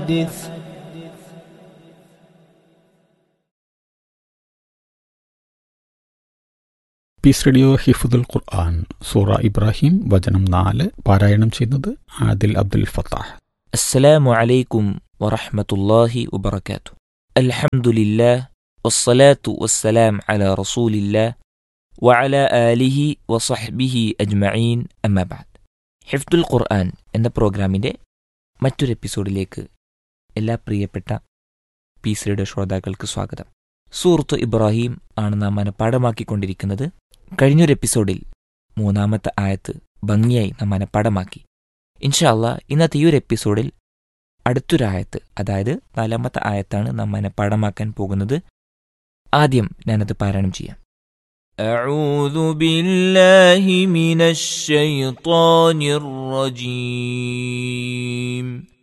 فحدث piece radio ഹിഫുദുൽ ഖുർആൻ സൂറ ഇബ്രാഹിം വചനം നാല് പാരായണം ചെയ്യുന്നത് ആദിൽ അബ്ദുൽ ഫത്താഹ് السلام عليكم ورحمة الله وبركاته الحمد لله والصلاة والسلام على رسول الله وعلى آله وصحبه أجمعين أما بعد ഹിഫ്ദുൽ ഖുർആൻ എന്ന പ്രോഗ്രാമിൻ്റെ മറ്റൊരു എപ്പിസോഡിലേക്ക് എല്ലാ പ്രിയപ്പെട്ട പീസയുടെ ശ്രോതാക്കൾക്ക് സ്വാഗതം സൂറത്ത് ഇബ്രാഹിം ആണ് നാം മനഃപ്പാടമാക്കിക്കൊണ്ടിരിക്കുന്നത് കഴിഞ്ഞൊരു എപ്പിസോഡിൽ മൂന്നാമത്തെ ആയത്ത് ഭംഗിയായി നാം മനഃപ്പാടമാക്കി ഇൻഷാല്ല ഇന്നത്തെ ഈ ഒരു എപ്പിസോഡിൽ അടുത്തൊരായത്ത് അതായത് നാലാമത്തെ ആയത്താണ് നാം മനഃപ്പാടമാക്കാൻ പോകുന്നത് ആദ്യം ഞാനത് പാരായണം ചെയ്യാം أعوذ بالله من الشيطان الرجيم